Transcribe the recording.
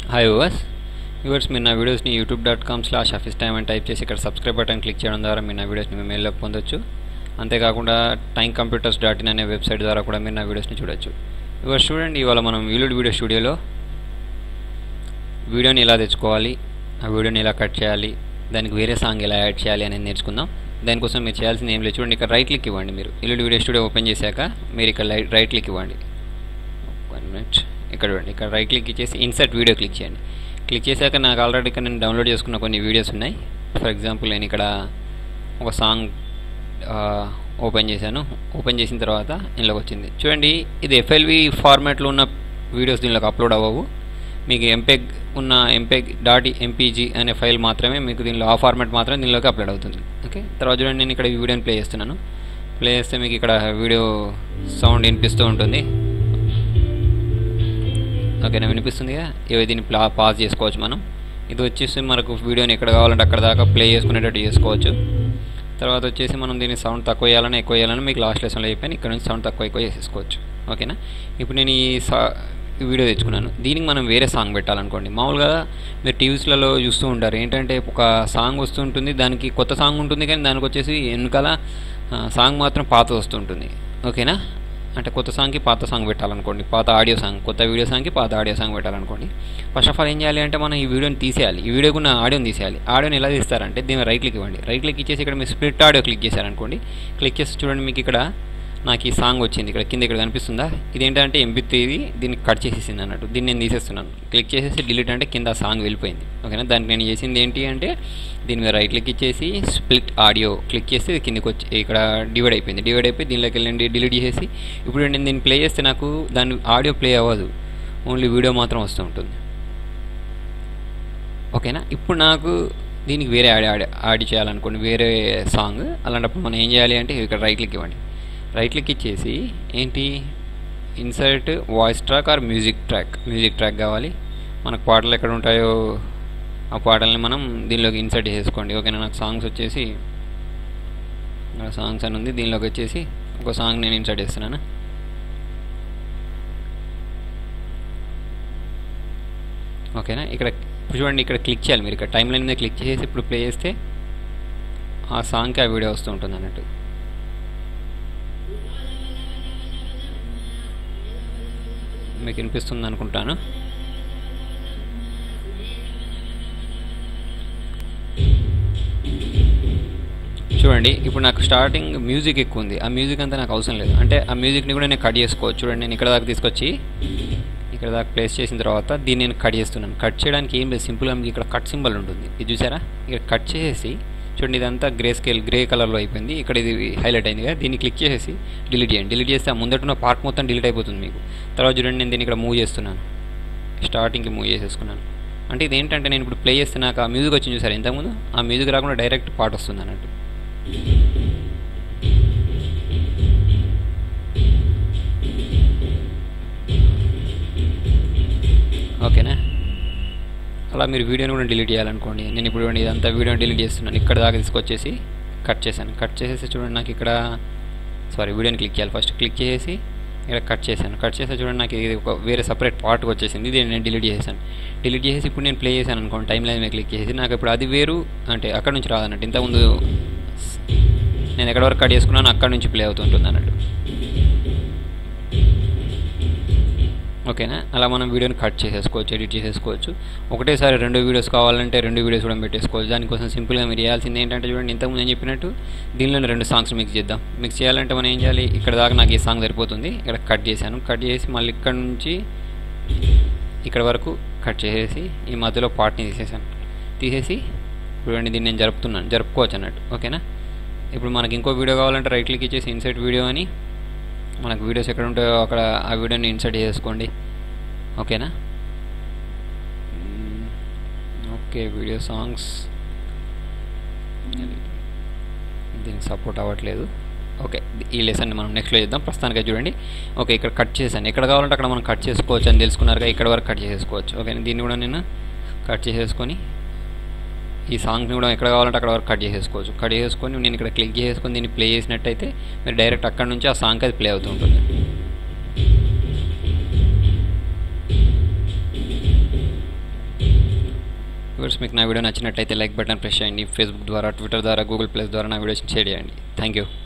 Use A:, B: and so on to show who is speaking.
A: hi overs viewers మీరు నా వీడియోస్ని YouTube dot com slash office time అని టైప్ చేసి ఇక్కడ సబ్స్క్రైబ్ బటన్ క్లిక్ చేయడం ద్వారా మీరు నా వీడియోస్ని మీ మెయిల్లో పొందొచ్చు అంతేకాకుండా టైం కంప్యూటర్స్ డాట్ ఇన్ అనే వెబ్సైట్ ద్వారా కూడా మీరు నా వీడియోస్ని చూడొచ్చు వ్యూవర్స్ చూడండి ఇవాళ మనం వీలుడ్ వీడియో స్టూడియోలో వీడియోని ఎలా తెచ్చుకోవాలి ఆ వీడియోని ఎలా కట్ చేయాలి దానికి వేరే సాంగ్ ఎలా యాడ్ చేయాలి అనేది నేర్చుకుందాం దానికోసం మీరు చేయాల్సింది ఏం లేదు చూడండి ఇక్కడ రైట్ క్లిక్ ఇవ్వండి మీరు ఇల్లుడు వీడియో స్టూడియో ఓపెన్ చేశాక మీరు ఇక్కడ రైట్ క్లిక్ ఇవ్వండి వన్ మినిట్ ఇక్కడ చూడండి ఇక్కడ రైట్ క్లిక్ ఇచ్చేసి ఇన్సర్ట్ వీడియో క్లిక్ చేయండి క్లిక్ చేశాక నాకు ఆల్రెడీ ఇక్కడ నేను డౌన్లోడ్ చేసుకున్న కొన్ని వీడియోస్ ఉన్నాయి ఫర్ ఎగ్జాంపుల్ నేను ఇక్కడ ఒక సాంగ్ ఓపెన్ చేశాను ఓపెన్ చేసిన తర్వాత ఇందులోకి వచ్చింది చూడండి ఇది ఎఫ్ఎల్వి ఫార్మాట్లో ఉన్న వీడియోస్ దీనిలోకి అప్లోడ్ అవ్వవు మీకు ఎంపెగ్ ఉన్న ఎంపెగ్ డాట్ ఎంపీజీ అనే ఫైల్ మాత్రమే మీకు దీనిలో ఆ ఫార్మాట్ మాత్రమే దీనిలోకి అప్లోడ్ అవుతుంది ఓకే తర్వాత చూడండి నేను ఇక్కడ ఈ వీడియోని ప్లే చేస్తున్నాను ప్లే చేస్తే మీకు ఇక్కడ వీడియో సౌండ్ వినిపిస్తూ ఉంటుంది ఓకేనా వినిపిస్తుందిగా ఇవి దీన్ని ప్లా పాజ్ చేసుకోవచ్చు మనం ఇది వచ్చేసి మనకు వీడియోని ఎక్కడ కావాలంటే అక్కడ దాకా ప్లే చేసుకునేటట్టు చేసుకోవచ్చు తర్వాత వచ్చేసి మనం దీన్ని సౌండ్ తక్కువ చేయాలని ఎక్కువ చేయాలని మీకు లాస్ట్ లెసన్లో చెప్పాను ఇక్కడ నుంచి సౌండ్ తక్కువ ఎక్కువ చేసేసుకోవచ్చు ఓకేనా ఇప్పుడు నేను ఈ సా ఈ వీడియో తెచ్చుకున్నాను దీనికి మనం వేరే సాంగ్ పెట్టాలనుకోండి మామూలుగా మీరు టీవీస్లలో చూస్తూ ఉంటారు ఏంటంటే ఒక సాంగ్ వస్తుంటుంది దానికి కొత్త సాంగ్ ఉంటుంది కానీ దానికి వచ్చేసి వెనకాల సాంగ్ మాత్రం పాత వస్తుంటుంది ఓకేనా అంటే కొత్త సాంగ్కి పాత సాంగ్ పెట్టాలనుకోండి పాత ఆడియో సాంగ్ కొత్త వీడియో సాంగ్కి పాత ఆడియో సాంగ్ పెట్టాలనుకోండి ఫస్ట్ ఆఫ్ ఆల్ ఏం చేయాలి అంటే మనం ఈ వీడియోని తీసేయాలి ఈ వీడియోకి ఉన్న ఆడియోని తీసేయాలి ఆడియోని ఎలా తీస్తారంటే దీని రైట్ క్లిక్ ఇవ్వండి రైట్ క్లిక్ ఇచ్చేసి ఇక్కడ మీరు స్ప్లిట్ ఆడియో క్లిక్ చేశారనుకోండి క్లిక్ చేసి చూడండి మీకు ఇక్కడ నాకు ఈ సాంగ్ వచ్చింది ఇక్కడ కింద ఇక్కడ కనిపిస్తుందా ఇదేంటంటే ఎంపీ త్రీది దీన్ని కట్ చేసేసింది అన్నట్టు దీన్ని నేను తీసేస్తున్నాను క్లిక్ చేసేసి డిలీట్ అంటే కింద సాంగ్ వెళ్ళిపోయింది ఓకేనా దానికి నేను చేసింది ఏంటి అంటే దీని మీద రైట్ క్లిక్ ఇచ్చేసి స్ప్లిట్ ఆడియో క్లిక్ చేస్తే ఇది కిందకి వచ్చి ఇక్కడ డివైడ్ అయిపోయింది డివైడ్ అయిపోయి దీనిలోకి వెళ్ళండి డిలీట్ చేసేసి ఇప్పుడు నేను దీన్ని ప్లే చేస్తే నాకు దాని ఆడియో ప్లే అవ్వదు ఓన్లీ వీడియో మాత్రం వస్తూ ఉంటుంది ఓకేనా ఇప్పుడు నాకు దీనికి వేరే యాడ్ యాడ్ యాడ్ చేయాలనుకోండి వేరే సాంగ్ అలాంటప్పుడు మనం ఏం చేయాలి అంటే ఇక్కడ రైట్ క్లిక్ ఇవ్వండి రైట్ క్లిక్ ఇచ్చేసి ఏంటి insert voice track or music track music track కావాలి మనకు పాటలు ఎక్కడ ఉంటాయో ఆ పాటల్ని మనం దీనిలోకి ఇన్సర్ట్ చేసుకోండి ఓకేనా నాకు సాంగ్స్ వచ్చేసి సాంగ్స్ అని ఉంది దీనిలోకి వచ్చేసి ఒక సాంగ్ నేను ఇన్సర్ట్ చేస్తున్నాను ఓకేనా ఇక్కడ చూడండి ఇక్కడ క్లిక్ చేయాలి మీరు ఇక్కడ టైం లైన్ మీద క్లిక్ చేసి ఇప్పుడు ప్లే చేస్తే ఆ సాంగ్కి ఆ వీడియో వస్తూ ఉంటుంది అన్నట్టు మీకు వినిపిస్తుంది అనుకుంటాను చూడండి ఇప్పుడు నాకు స్టార్టింగ్ మ్యూజిక్ ఎక్కువ ఉంది ఆ మ్యూజిక్ అంతా నాకు అవసరం లేదు అంటే ఆ మ్యూజిక్ని కూడా నేను కట్ చేసుకోవచ్చు చూడండి నేను ఇక్కడ దాకా తీసుకొచ్చి ఇక్కడ దాకా ప్లేస్ చేసిన తర్వాత దీన్ని నేను కట్ చేస్తున్నాను కట్ చేయడానికి ఏం లేదు సింపుల్గా మీకు ఇక్కడ కట్ సింబల్ ఉంటుంది ఇది చూసారా ఇక్కడ కట్ చేసేసి చూడండి ఇదంతా గ్రే స్కేల్ గ్రే కలర్లో అయిపోయింది ఇక్కడ ఇది హైలైట్ అయింది కదా దీన్ని క్లిక్ చేసేసి డిలీట్ చేయండి డిలీట్ చేస్తే ఆ ముందట ఉన్న పార్ట్ మొత్తం డిలీట్ అయిపోతుంది మీకు తర్వాత చూడండి నేను దీన్ని ఇక్కడ మూవ్ చేస్తున్నాను స్టార్టింగ్కి మూవ్ చేసేసుకున్నాను అంటే ఇది ఏంటంటే నేను ఇప్పుడు ప్లే చేస్తే నాకు ఆ మ్యూజిక్ వచ్చింది చూసారు ఇంతకుముందు ఆ మ్యూజిక్ రాకుండా డైరెక్ట్ పాట వస్తుంది అన్నట్టు ఓకేనా అలా మీరు వీడియోని కూడా డిలీట్ చేయాలనుకోండి నేను ఇప్పుడు ఇదంతా వీడియోని డిలీట్ చేస్తున్నాను ఇక్కడ దాకా తీసుకొచ్చేసి కట్ చేశాను కట్ చేసేసి చూడండి నాకు ఇక్కడ సారీ వీడియోని క్లిక్ చేయాలి ఫస్ట్ క్లిక్ చేసేసి ఇక్కడ కట్ చేశాను కట్ చేస్తే చూడండి నాకు ఇది ఒక వేరే సపరేట్ పార్ట్ వచ్చేసింది ఇది నేను డిలీట్ చేశాను డిలీట్ చేసి ఇప్పుడు నేను ప్లే చేశాను అనుకోండి టైం లైన్ మీద క్లిక్ చేసి నాకు ఇప్పుడు అది వేరు అంటే అక్కడ నుంచి రాదన్నట్టు ఇంతకుముందు నేను ఎక్కడ వరకు కట్ చేసుకున్నాను అక్కడ నుంచి ప్లే అవుతుంటుంది అన్నట్టు ఓకేనా అలా మనం వీడియోని కట్ చేసేసుకోవచ్చు ఎడిట్ చేసేసుకోవచ్చు ఒకటేసారి రెండు వీడియోస్ కావాలంటే రెండు వీడియోస్ కూడా పెట్టేసుకోవచ్చు దానికోసం సింపుల్గా మీరు చేయాల్సింది ఏంటంటే చూడండి ఇంతకుముందు నేను చెప్పినట్టు దీనిలోనే రెండు సాంగ్స్ మిక్స్ చేద్దాం మిక్స్ చేయాలంటే మనం ఏం చేయాలి ఇక్కడ దాకా నాకు ఈ సాంగ్ సరిపోతుంది ఇక్కడ కట్ చేశాను కట్ చేసి మళ్ళీ ఇక్కడ నుంచి ఇక్కడ వరకు కట్ చేసేసి ఈ మధ్యలో పార్ట్ని తీసేసాను తీసేసి చూడండి దీన్ని నేను జరుపుతున్నాను జరుపుకోవచ్చు అన్నట్టు ఓకేనా ఇప్పుడు మనకి ఇంకో వీడియో కావాలంటే రైట్ క్లిక్ ఇచ్చేసి ఇన్సైట్ వీడియో అని మనకు వీడియోస్ ఎక్కడ ఉంటాయో అక్కడ ఆ వీడియోని ఇన్సర్ట్ చేసుకోండి ఓకేనా ఓకే వీడియో సాంగ్స్ దీనికి సపోర్ట్ అవ్వట్లేదు ఓకే ఈ లెసన్ మనం నెక్స్ట్లో చేద్దాం ప్రస్తుతానికి చూడండి ఓకే ఇక్కడ కట్ చేశాను ఎక్కడ కావాలంటే అక్కడ మనం కట్ చేసుకోవచ్చు అని తెలుసుకున్నారుగా ఇక్కడ వరకు కట్ చేసుకోవచ్చు ఓకే దీన్ని కూడా నేను కట్ చేసేసుకొని ఈ సాంగ్ని కూడా ఎక్కడ కావాలంటే అక్కడ వరకు కట్ చేసేసుకోవచ్చు కట్ చేసుకొని నేను ఇక్కడ క్లిక్ చేసుకొని దీన్ని ప్లే చేసినట్టయితే మీరు డైరెక్ట్ అక్కడ నుంచి ఆ సాంగ్ అది ప్లే అవుతూ ఉంటుంది వ్యూవర్స్ మీకు నా వీడియో నచ్చినట్టయితే లైక్ బటన్ ప్రెస్ చేయండి ఫేస్బుక్ ద్వారా ట్విట్టర్ ద్వారా గూగుల్ ప్లస్ ద్వారా నా వీడియోస్ షేర్ చేయండి థ్యాంక్ యూ